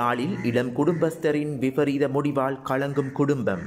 யாழில் இளம் குடும்பஸ்தரின் விபரீத முடிவால் கலங்கும் குடும்பம்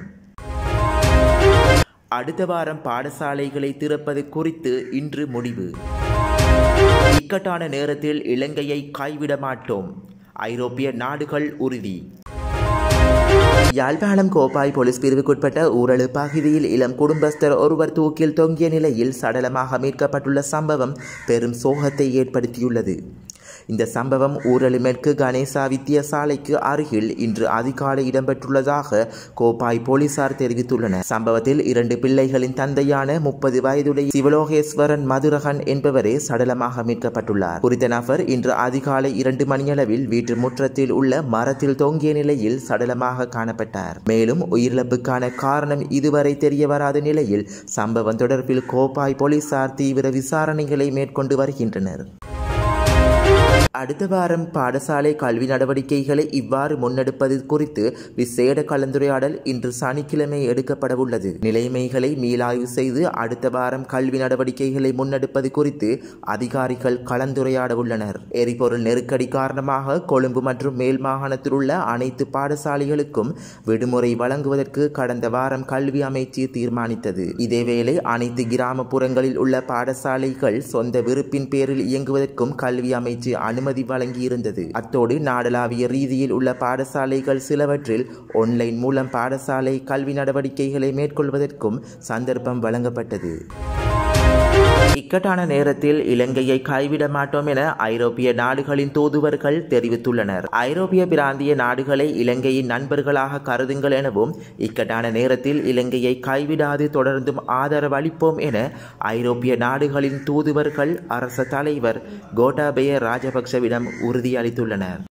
அடுத்த வாரம் பாடசாலைகளை திறப்பது குறித்து இன்று முடிவு இக்கட்டான நேரத்தில் இலங்கையை கைவிட மாட்டோம் ஐரோப்பிய நாடுகள் உறுதி யாழ்ப்பாணம் கோப்பாய் போலீஸ் பிரிவுக்குட்பட்ட ஊரலு பகுதியில் இளம் குடும்பஸ்தர் ஒருவர் தூக்கில் தொங்கிய நிலையில் சடலமாக மீட்கப்பட்டுள்ள சம்பவம் பெரும் சோகத்தை ஏற்படுத்தியுள்ளது இந்த சம்பவம் ஊரலு மேற்கு கணேசா வித்தியாசாலைக்கு அருகில் இன்று அதிகாலை இடம்பெற்றுள்ளதாக கோப்பாய் போலீசார் தெரிவித்துள்ளனர் சம்பவத்தில் இரண்டு பிள்ளைகளின் தந்தையான முப்பது வயதுடைய சிவலோகேஸ்வரன் மதுரகன் என்பவரே சடலமாக மீட்கப்பட்டுள்ளார் குறித்த நபர் இன்று அதிகாலை இரண்டு மணியளவில் வீட்டு முற்றத்தில் உள்ள மரத்தில் தொங்கிய நிலையில் சடலமாக காணப்பட்டார் மேலும் உயிரிழப்புக்கான காரணம் இதுவரை தெரிய வராத நிலையில் சம்பவம் தொடர்பில் கோப்பாய் போலீசார் தீவிர விசாரணைகளை மேற்கொண்டு வருகின்றனர் அடுத்த வாரம் பாடசாலை கல்வி நடவடிக்கைகளை இவ்வாறு முன்னெடுப்பது குறித்து விசேட கலந்துரையாடல் இன்று சனிக்கிழமை எடுக்கப்பட உள்ளது நிலைமைகளை மீளாய்வு செய்து அடுத்த வாரம் கல்வி நடவடிக்கைகளை முன்னெடுப்பது குறித்து அதிகாரிகள் கலந்துரையாட உள்ளனர் எரிபொருள் நெருக்கடி காரணமாக கொழும்பு மற்றும் மேல் மாகாணத்தில் உள்ள அனைத்து பாடசாலைகளுக்கும் விடுமுறை வழங்குவதற்கு கடந்த வாரம் கல்வி அமைச்சு தீர்மானித்தது இதேவேளை அனைத்து கிராமப்புறங்களில் உள்ள பாடசாலைகள் சொந்த விருப்பின் பேரில் இயங்குவதற்கும் கல்வி அமைச்சு அனுமதி வழங்கியிருந்தது அத்தோடு நாடளாவிய ரீதியில் உள்ள பாடசாலைகள் சிலவற்றில் ஒன்லைன் மூலம் பாடசாலை கல்வி நடவடிக்கைகளை மேற்கொள்வதற்கும் சந்தர்ப்பம் வழங்கப்பட்டது இக்கட்டான நேரத்தில் இலங்கையை கைவிட மாட்டோம் என ஐரோப்பிய நாடுகளின் தூதுவர்கள் தெரிவித்துள்ளனர் ஐரோப்பிய பிராந்திய நாடுகளை இலங்கையின் நண்பர்களாக கருதுங்கள் எனவும் இக்கட்டான நேரத்தில் இலங்கையை கைவிடாது தொடர்ந்தும் ஆதரவு அளிப்போம் என ஐரோப்பிய நாடுகளின் தூதுவர்கள் அரச தலைவர் கோட்டாபய ராஜபக்சவிடம் உறுதியளித்துள்ளனர்